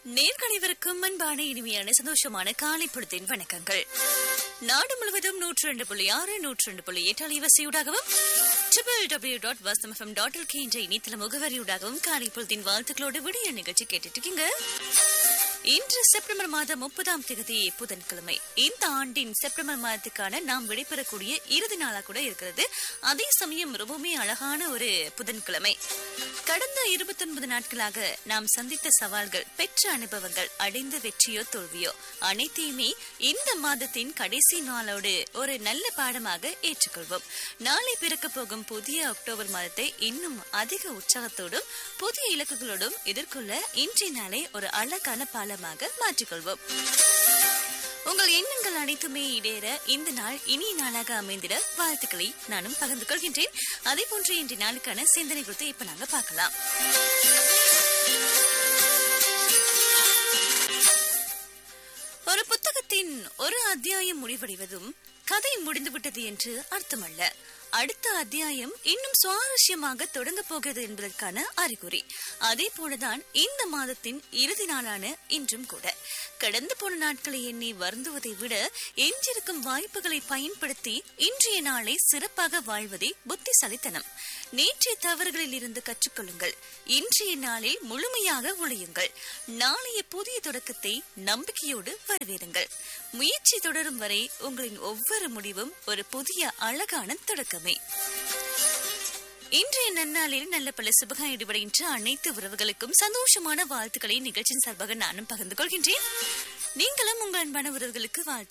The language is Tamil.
நேர்கணிவருக்கும் அன்பான இனிமையான சந்தோஷமான காலை பொழுதின் வணக்கங்கள் நாடு முழுவதும் நூற்றி ரெண்டு புள்ளி ஆறு நூற்றி ரெண்டு புள்ளி எட்டு அலைவரிசையூடாகவும் triple W dot Vasantham FM dot LK என்ற இணையதள முகவரியூடாகவும் காலை பொழுதின் வாழ்த்துக்களோடு விடிய நிகழ்ச்சி கேட்டுட்டு இருக்கீங்க இன்று செப்டம்பர் மாதம் முப்பதாம் தேதி புதன்கிழமை இந்த ஆண்டின் செப்டம்பர் மாதத்துக்கான நாம் விடைபெறக்கூடிய இறுதி நாளா கூட இருக்கிறது அதே சமயம் ரொம்பவுமே அழகான ஒரு புதன்கிழமை கடந்த இருபத்தி ஒன்பது நாட்களாக நாம் சந்தித்த சவால்கள் பெற்ற அனுபவங்கள் அடைந்த வெற்றியோ தோல்வியோ அனைத்தையுமே இந்த மாதத்தின் கடைசி நாளோடு ஒரு நல்ல பாடமாக ஏற்றுக்கொள்வோம் நாளை பிறக்க போகும் புதிய அக்டோபர் மாதத்தை இன்னும் அதிக உற்சாகத்தோடும் புதிய இலக்குகளோடும் எதிர்கொள்ள இன்றைய நாளை ஒரு அழகான பாலமாக மாற்றிக்கொள்வோம் உங்கள் எண்ணங்கள் அனைத்துமே இடேற இந்த நாள் இனிய நாளாக அமைந்திட வாழ்த்துக்களை நானும் பகிர்ந்து கொள்கின்றேன் அதே போன்று இன்றைய நாளுக்கான சிந்தனை குறித்து இப்ப நாங்க பார்க்கலாம் ஒரு புத்தகத்தின் ஒரு அத்தியாயம் முடிவடைவதும் கதை முடிந்துவிட்டது என்று அர்த்தமல்ல அடுத்த அத்தியாயம் இன்னும் சுவாரஸ்யமாக தொடங்க போகிறது என்பதற்கான அறிகுறி அதே போலதான் இந்த மாதத்தின் இறுதி நாளான இன்றும் கூட கடந்து போன நாட்களை எண்ணி வருந்துவதை விட எஞ்சிருக்கும் வாய்ப்புகளை பயன்படுத்தி இன்றைய நாளை சிறப்பாக வாழ்வதே புத்திசாலித்தனம் நேற்றைய தவறுகளில் இருந்து கற்றுக்கொள்ளுங்கள் இன்றைய நாளில் முழுமையாக உழையுங்கள் நாளைய புதிய தொடக்கத்தை நம்பிக்கையோடு வரவேறுங்கள் முயற்சி தொடரும் வரை உங்களின் ஒவ்வொரு முடிவும் ஒரு புதிய அழகான தொடக்கமே இன்றைய நன்னாளில் நல்ல பல சுபகம் ஈடுபடுகின்ற அனைத்து உறவுகளுக்கும் சந்தோஷமான வாழ்த்துக்களை நிகழ்ச்சியின் சார்பாக நானும் பகிர்ந்து கொள்கின்றேன் நீங்களும் உங்கள் அன்பான உறவுகளுக்கு வாழ்த்து